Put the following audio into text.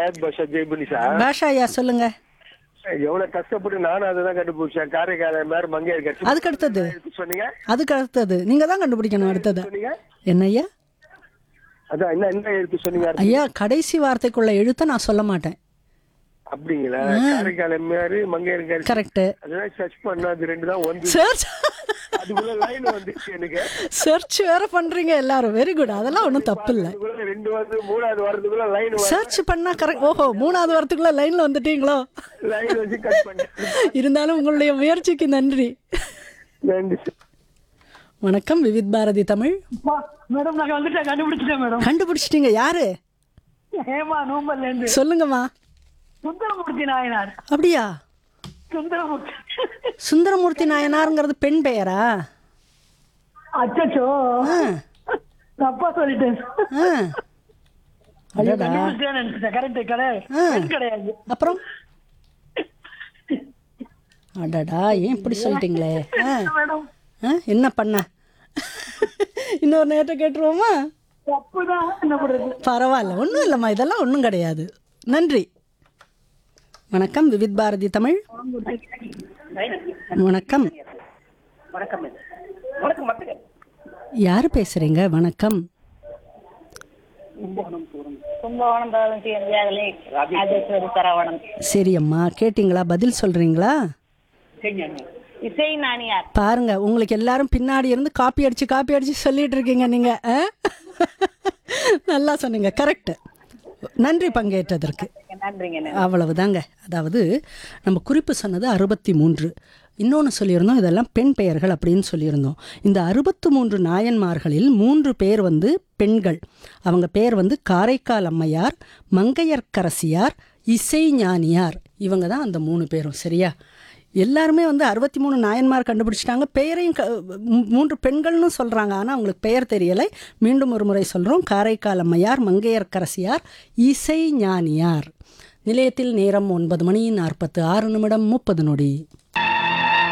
Hyatt பாஷா ஜெய்புனிஷா பாஷா ஐயா சொல்லுங்க எவ்வளவு கஷ்டப்பட்டு நானும் அதை தான் கண்டுபிடிச்சேன் காரைக்கால மேல மங்கையர் கட்சி அதுக்கு அடுத்தது எடுத்து சொன்னீங்க அதுக்கு அடுத்தது நீங்க தான் கண்டுபிடிக்கணும் அடுத்தது சொன்னீங்க என்ன ஐயா அதான் என்ன என்ன எடுத்து சொன்னீங்க ஐயா கடைசி வார்த்தைக்குள்ள எழுத்த நான் சொல்ல மாட்டேன் அப்படிங்களா காரைக்கால மேரு மங்கையர் கட்சி கரெக்ட் அதெல்லாம் சர்ச் பண்ணா அது ரெண்டு தான் வந்து சர்ச் அதுக்குள்ள லைன் வந்துச்சு எனக்கு சர்ச் வேற பண்றீங்க எல்லாரும் வெரி குட் அதெல்லாம் ஒன்றும் தப்பு இல்லை அதுக்குள்ள ரெண்டு வந்து மூணாவது வாரத்துக்குள்ள லைன் சர்ச் பண்ணா கரெக்ட் ஓஹோ மூணாவது வாரத்துக்குள்ள லைன்ல வந்துட்டீங்களோ லைன் வச்சு கட் பண்ணேன் இருந்தாலும் உங்களுடைய முயற்சிக்கு நன்றி நன்றி சார். வணக்கம் விவித் பாரதி தமிழ் மேடம் நாங்க வந்துட்டேன் கண்டுபிடிச்சிட்டேன் மேடம் கண்டுபிடிச்சிட்டீங்க யாரு ஹேமா நூம்பல்ல இருந்து சொல்லுங்கம்மா சுந்தரமூர்த்தி நாயனார் அப்படியா சுந்தரமூர்த்தி சுந்தரமூர்த்தி நாயனாருங்கிறது பெண் பெயரா அச்சச்சோ ஆ, தப்பா சொல்லிட்டேன் ஆ. ஐயோ, அடடா. கண்டுபிடிச்சிட்டேன்னு நினைச்சிட்டேன் கரெக்ட் கிடையாது ஆ. பெண் கிடையாது அப்புறம் அடடா ஏன் இப்படி சொல்லிட்டீங்களே ஆ, மேடம் ஆ, என்ன பண்ண இன்னொரு நேரத்தை கேட்டுருவோமா தப்புதான் என்ன பண்றது பரவாயில்ல ஒன்றும் இல்லைம்மா இதெல்லாம் ஒன்றும் கிடையாது நன்றி வணக்கம் விவித் பாரதி தமிழ் வணக்கம் யார் பேசுறீங்க வணக்கம் கும்பகோணம் பதினஞ்சு இந்தியாவிலே ராஜேஸ்வரி சரவணன் சரி அம்மா கேட்டிங்களா பதில் சொல்றீங்களா இசை நாணியார் பாருங்க உங்களுக்கு எல்லாரும் பின்னாடி இருந்து காப்பி அடிச்சு காப்பி அடிச்சு சொல்லிட்டு இருக்கீங்க நீங்க ஆ? நல்லா சொன்னீங்க கரெக்ட் நன்றி பங்கேற்றதற்கு நன்றிங்க அவ்வளவுதாங்க அதாவது நம்ம குறிப்பு சொன்னது அறுபத்தி மூன்று இன்னொன்று சொல்லியிருந்தோம் இதெல்லாம் பெண் பெயர்கள் அப்படின்னு சொல்லியிருந்தோம் இந்த அறுபத்து மூன்று நாயன்மார்களில் மூன்று பேர் வந்து பெண்கள் அவங்க பேர் வந்து காரைக்கால் அம்மையார் மங்கையர்க்கரசியார் இசை ஞானியார் இவங்க தான் அந்த மூணு பேரும் சரியா எல்லாருமே வந்து அறுபத்தி மூணு நாயன்மார் கண்டுபிடிச்சிட்டாங்க பெயரையும் க மூ- மூன்று பெண்கள்னு சொல்கிறாங்க ஆனால் அவங்களுக்கு பெயர் தெரியலை மீண்டும் ஒரு முறை சொல்கிறோம் காரைக்கால் அம்மையார் மங்கையர்க்கரசியார் இசை ஞானியார் நிலையத்தில் நேரம் ஒன்பது மணி நாற்பத்து ஆறு நிமிடம் முப்பது நொடி